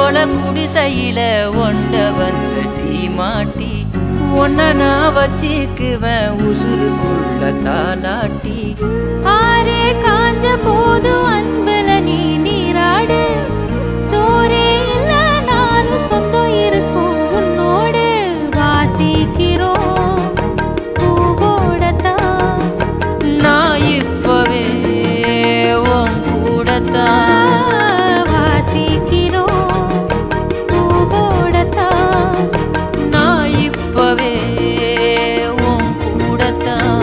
ஒல குடிசையில ஒண்ட வந்த சீமாட்டி ஒன்ன நான் வச்சுக்குவேன் உசுருக்குள்ள தாலாட்டி ஆரே காஞ்ச போதும் அன்புல நீ நீராடு சோரே இல்ல நானும் சொந்தம் இருக்கும் உன்னோடு வாசிக்கிறோம் பூவோடத்தான் நான் இப்பவே உன் கூடத்தான் வாசிக்கிறோம் பூவோடத்தான் நான் இப்பவே உன் கூடத்தான்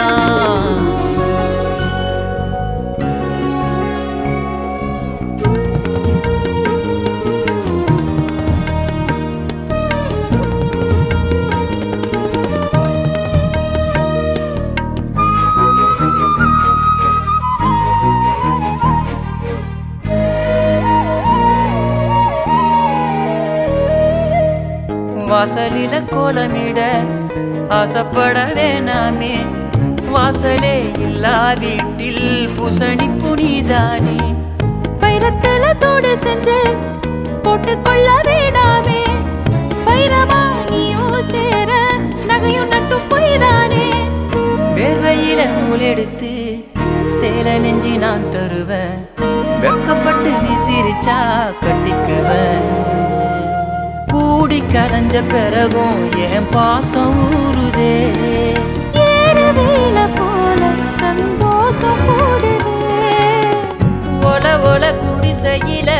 வாசலில கோலமிட ஆசைப்பட வேணாமே வாசலே இல்லா வீட்டில் புசணி புனிதானே வைரத்துல தோடு செஞ்சு போட்டுக்கொள்ள வேண்டாமே வைரமா நீயும் சேர நகையும் நட்டும் பொய்தானே வேர்வையில நூலெடுத்து சேல நெஞ்சி நான் தருவேன் வெக்கப்பட்டு நீ சிரிச்சா கட்டிக்குவேன் கூடி கலைஞ்ச பிறகும் என் பாசம் ஊறுதே ஏறு வேல போல சந்தோஷம் கூடுதே ஒல ஒல குடிசையில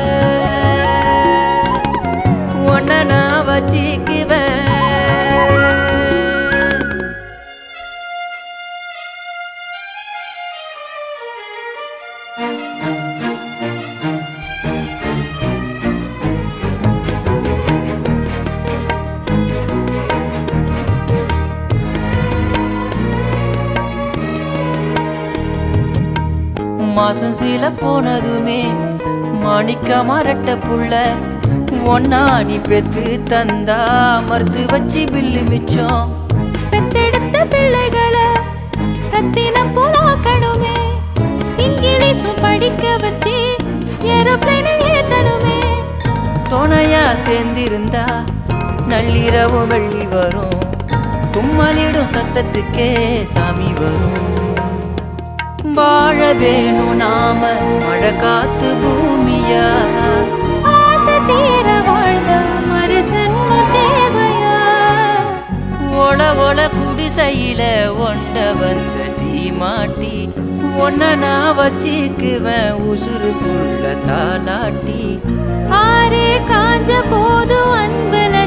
ஒன்ன நான் வச்சிக்குவேன் மாசம் சில போனதுமே மாணிக்க மரட்ட புள்ள ஒன்னா நீ பெத்து தந்தா மறுத்து வச்சு பில்லு மிச்சம் பெத்தெடுத்த பிள்ளைகளை ரத்தினம் போலாக்கணுமே இங்கிலீஷும் படிக்க வச்சு ஏரோப்ளைனில் ஏத்தணுமே துணையா சேர்ந்திருந்தா நள்ளிரவு வெள்ளி வரும் தும்மலிடும் சத்தத்துக்கே சாமி வரும் வாழ வேணும் நாம மழை காத்து பூமியா ஆசை தீர வாழ்ந்த மறுசன்ம தேவையா ஒல ஒல குடிசையில ஒண்ட வந்த சீமாட்டி ஒன்ன நான் வச்சிக்குவேன் உசுருக்குள்ள தாலாட்டி ஆரே காஞ்ச போதும் அன்புல